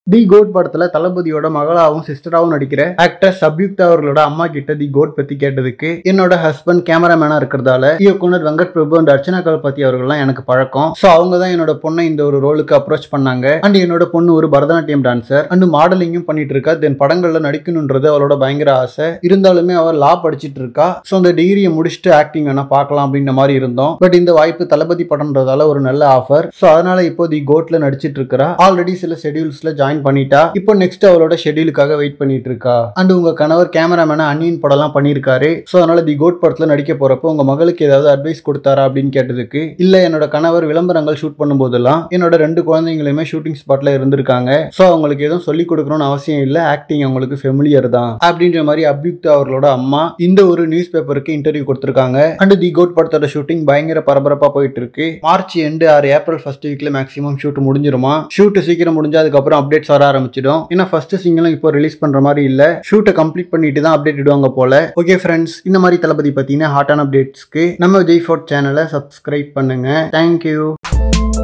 தி code படத்துல தளபதியோட மகளாவும் சிஸ்டராவும் நடிக்கிற ஆக்டர் சப்யுக்தா அவர்களோட அம்மா கிட்ட தி கோட் பத்தி கேட்டதுக்கு என்னோட ஹஸ்பண்ட் கேமராமேனா இருக்கிறதால இயக்குனர் வெங்கட் பிரபு அண்ட் அர்ச்சனா கல்பதி அவர்கள்லாம் எனக்கு பழக்கம் ஸோ அவங்க தான் என்னோட பொண்ணை இந்த ஒரு ரோலுக்கு அப்ரோச் பண்ணாங்க அண்ட் என்னோட பொண்ணு ஒரு பரதநாட்டியம் டான்சர் அண்ட் மாடலிங்கும் பண்ணிட்டு இருக்கா தென் படங்கள்ல நடிக்கணுன்றது அவளோட பயங்கர ஆசை இருந்தாலுமே அவள் லா படிச்சிட்டு இருக்கா ஸோ அந்த டிகிரியை முடிச்சுட்டு ஆக்டிங் வேணா பார்க்கலாம் அப்படின்ற மாதிரி இருந்தோம் பட் இந்த வாய்ப்பு தளபதி படம்ன்றதால ஒரு நல்ல ஆஃபர் ஸோ அதனால இப்போ தி கோட்ல நடிச்சிட்டு இருக்கா ஆல்ரெடி சில ஷெடியூல்ஸ்ல ஜாயின் பண்ணிட்டா இப்போ நெக்ஸ்ட் அவளோட ஷெடியூலுக்காக வெயிட் பண்ணிட்டு இருக்கா அண்ட் உங்க கணவர் கேமராமேனா அன்னியின் படம்லாம் பண்ணியிருக்காரு ஸோ அதனால தி கோட் படத்துல நடிக்க போறப்போ உங்க மகளுக்கு ஏதாவது அட்வைஸ் கொடுத்தாரா அப்படின்னு கேட்டதுக்கு இல்ல என்னோட கணவர் விளம்பரங்கள் ஷூட் பண்ணும்போதெல்லாம் என்னோட ரெண்டு குழந்தைங்களுமே ஷூட்டிங் ஸ்பாட்ல இருந்திருக்காங்க ஸோ அவங்களுக்கு எதுவும் சொல்லிக் கொடுக்கணும்னு அவசியம் இல்லை ஆக்டிங் அவங்களுக்கு ஃபெமிலியர் தான் அப்படின்ற மாதிரி அபியுக்தா அவர்களோட அம்மா இந்த ஒரு நியூஸ் பேப்பருக்கு இன்டர்வியூ கொடுத்திருக்காங்க அண்ட் தி கோட் படத்தோட ஷூட்டிங் பயங்கர பரபரப்பா போயிட்டு இருக்கு மார்ச் எண்டு ஆறு ஏப்ரல் ஃபர்ஸ்ட் வீக்ல மேக்ஸிமம் ஷூட் முடிஞ்சிருமா ஷூட் சீக்கிரம் முடிஞ்சா அதுக்கப்புறம் அப்டேட்ஸ் வர ஆரம்பிச்சிடும் ஏன்னா ஃபர்ஸ்ட் சிங்கிளும் இப்போ ரிலீஸ் பண்ற மாதிரி இல்ல ஷூட்டை கம்ப்ளீட் பண்ணிட்டு தான் அப்டேட் இடுவாங்க போல ஓகே ஃப்ரெண்ட்ஸ் இந்த மாதிரி தளபதி பத்தின ஹாட்டான அப்டேட்ஸ்க்கு நம்ம விஜய் ஃபோர்ட் சேனலை சப்ஸ்கிரைப் பண்ணுங்க தேங்க்யூ